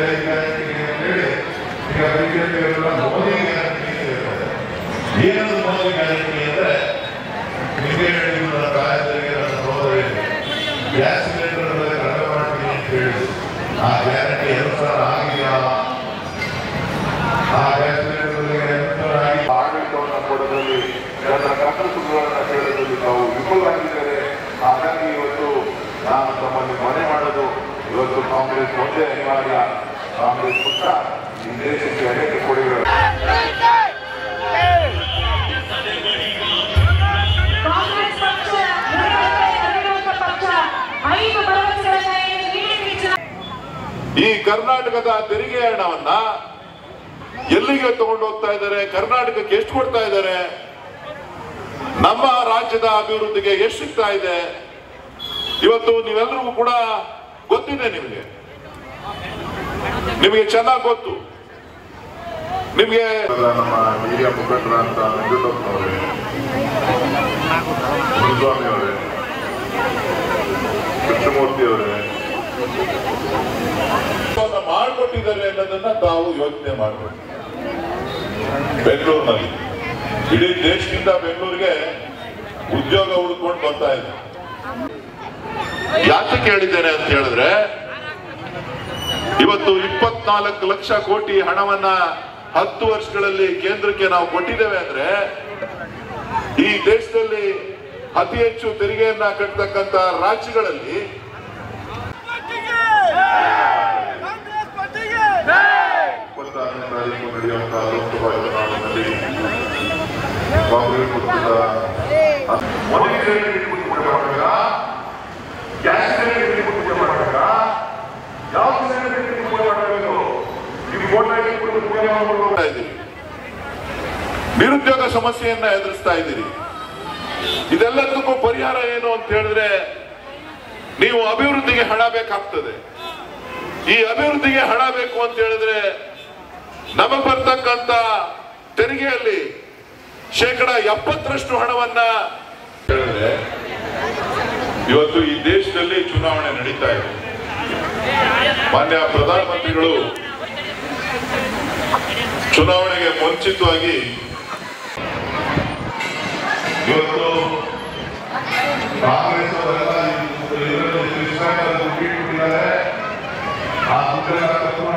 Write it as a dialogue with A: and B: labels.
A: ಐದು ಗ್ಯಾರಂಟಿ ಅಂತ ಹೇಳಿ ಈಗ ಬಿಜೆಪಿಯವರೆಲ್ಲ ಮೋದಿ ಗ್ಯಾರಂಟಿ ಅಂತ ಹೇಳ್ತಾರೆ ಏನದು ಮೋದಿ ಗ್ಯಾರಂಟಿ ಅಂದ್ರೆ ನಿಮಗೆ ಹೇಳಿದ್ರು ನನ್ನ ತಾಯಂದರಿಗೆ ನನ್ನ ಸಹೋದರಿಗೆ ಗ್ಯಾಸ್ ಸಿಲಿಂಡರ್ ಬೆಲೆ ಕಡಿಮೆ ಮಾಡ್ತೀನಿ ಅಂತ ಹೇಳಿ ಆ ಗ್ಯಾರಂಟಿ ಅನುಸಾರ ಆಗಿದೆಯಾ ಆ ಗ್ಯಾಸ್ ಸಿಲಿಂಡರ್ ಬೆಲೆಗೆ ಅನುಸಾರ ಆಗಿ ಆಡಳಿತವನ್ನು ಕೊಡೋದ್ರಲ್ಲಿ ನನ್ನ ಕನಸುಗಳನ್ನು ಕೇಳೋದ್ರಲ್ಲಿ ತಾವು ವಿಫಲರಾಗಿದ್ದಾರೆ ಹಾಗಾಗಿ ಇವತ್ತು ನಾನು ತಮ್ಮಲ್ಲಿ ಮನೆ ಮಾಡೋದು ಇವತ್ತು ಕಾಂಗ್ರೆಸ್ ಒಂದೇ ಅನಿವಾರ್ಯ ಕಾಂಗ್ರೆಸ್ ಪಕ್ಷ ಈ ದೇಶಕ್ಕೆ ಅನೇಕ ಕೊಡುಗೆಗಳು
B: ಕಾಂಗ್ರೆಸ್ ಪಕ್ಷ ಅವಿರೋಧ ಪಕ್ಷ ಐದು ಭರವಸೆಗಳನ್ನ ಏನು ನೀಡಿ ಚುನಾವಣೆ
A: ಈ ಕರ್ನಾಟಕದ ತೆರಿಗೆ ಹಣವನ್ನ ಎಲ್ಲಿಗೆ ತಗೊಂಡು ಹೋಗ್ತಾ ಇದ್ದಾರೆ ಕರ್ನಾಟಕಕ್ಕೆ ಎಷ್ಟು ಕೊಡ್ತಾ ಇದ್ದಾರೆ ನಮ್ಮ ರಾಜ್ಯದ ಅಭಿವೃದ್ಧಿಗೆ ಎಷ್ಟು ಸಿಗ್ತಾ ಇದೆ ಇವತ್ತು ನೀವೆಲ್ಲರಿಗೂ ಕೂಡ ಗೊತ್ತಿದೆ ನಿಮಗೆ ನಿಮಗೆ ಚೆನ್ನಾಗಿ ಗೊತ್ತು ನಿಮಗೆ ನಮ್ಮ ಹಿರಿಯ ಮುಖಂಡರಂತ ನಂಜುಂಡಪ್ಪನವರೇ ಮುನಿಸ್ವಾಮಿ ಅವರೇ ಕೃಷ್ಣಮೂರ್ತಿ ಅವರೇ ಮಾಡಿಕೊಟ್ಟಿದ್ದಾರೆ ಅನ್ನೋದನ್ನ ತಾವು ಯೋಚನೆ ಮಾಡಬೇಕು ಬೆಂಗಳೂರಿನಲ್ಲಿ ಇಡೀ ದೇಶದಿಂದ ಬೆಂಗಳೂರಿಗೆ ಉದ್ಯೋಗ ಹುಡ್ಕೊಂಡು ಬರ್ತಾ ಇದೆ ಯಾಕೆ ಕೇಳಿದ್ದೇನೆ ಅಂತ ಹೇಳಿದ್ರೆ ಇವತ್ತು ಇಪ್ಪತ್ನಾಲ್ಕು ಲಕ್ಷ ಕೋಟಿ ಹಣವನ್ನ ಹತ್ತು ವರ್ಷಗಳಲ್ಲಿ ಕೇಂದ್ರಕ್ಕೆ ನಾವು ಕೊಟ್ಟಿದ್ದೇವೆ ಅಂದ್ರೆ ಈ ದೇಶದಲ್ಲಿ ಅತಿ ಹೆಚ್ಚು ತೆರಿಗೆಯನ್ನ ಕಟ್ಟತಕ್ಕಂತ ರಾಜ್ಯಗಳಲ್ಲಿ ಇಪ್ಪತ್ತಾರನೇ ತಾರೀಕು ನಡೆಯುವಂತಹ ಲೋಕಸಭಾ ಚುನಾವಣೆಯಲ್ಲಿ ಕಾಂಗ್ರೆಸ್ ಪಕ್ಷದ ಮೊದಲಿಗೆ ಸಿಲಿಂಡರ್ ಪೂಜೆ ಮಾಡಬೇಕಾ ಗ್ಯಾಸ್ ಸಿಲಿಂಡರ್ ಪೂಜೆ ಮಾಡಬೇಕಾ ಯಾವ ಸಿಲಿಂಡರ್ ಪೂಜೆ ಮಾಡಬೇಕು ನೀವು ಫೋಟೋ ಪೂಜೆ ಮಾಡ್ತಾ ಇದ್ದೀರಿ ನಿರುದ್ಯೋಗ ಸಮಸ್ಯೆಯನ್ನ ಎದುರಿಸ್ತಾ ಇದ್ದೀರಿ ಇದೆಲ್ಲದಕ್ಕೂ ಪರಿಹಾರ ಏನು ಅಂತ ಹೇಳಿದ್ರೆ ನೀವು ಅಭಿವೃದ್ಧಿಗೆ ಹಣ ಬೇಕಾಗ್ತದೆ ಈ ಅಭಿವೃದ್ಧಿಗೆ ಹಣ ಬೇಕು ಅಂತ ಹೇಳಿದ್ರೆ ನಮಗೆ ಬರ್ತಕ್ಕಂತ ತೆರಿಗೆಯಲ್ಲಿ ಶೇಕಡ ಎಪ್ಪತ್ತರಷ್ಟು ಹಣವನ್ನ ಹೇಳಿದ್ರೆ ಇವತ್ತು ಈ ದೇಶದಲ್ಲಿ ಚುನಾವಣೆ ನಡೀತಾ ಇದೆ ಮಾನ್ಯ ಪ್ರಧಾನಮಂತ್ರಿಗಳು ಚುನಾವಣೆಗೆ ಮುಂಚಿತವಾಗಿ ಇವತ್ತು ಕಾಂಗ್ರೆಸ್ ಅವರೆಲ್ಲ ಇದರಲ್ಲಿ ಕೃಷ್ಣಾಚಾರ್ಯ ದುಡ್ಡು ಇಟ್ಬಿಟ್ಟಿದ್ದಾರೆ ಆ ದುಡ್ಡೆಲ್ಲ ತಗೊಂಡು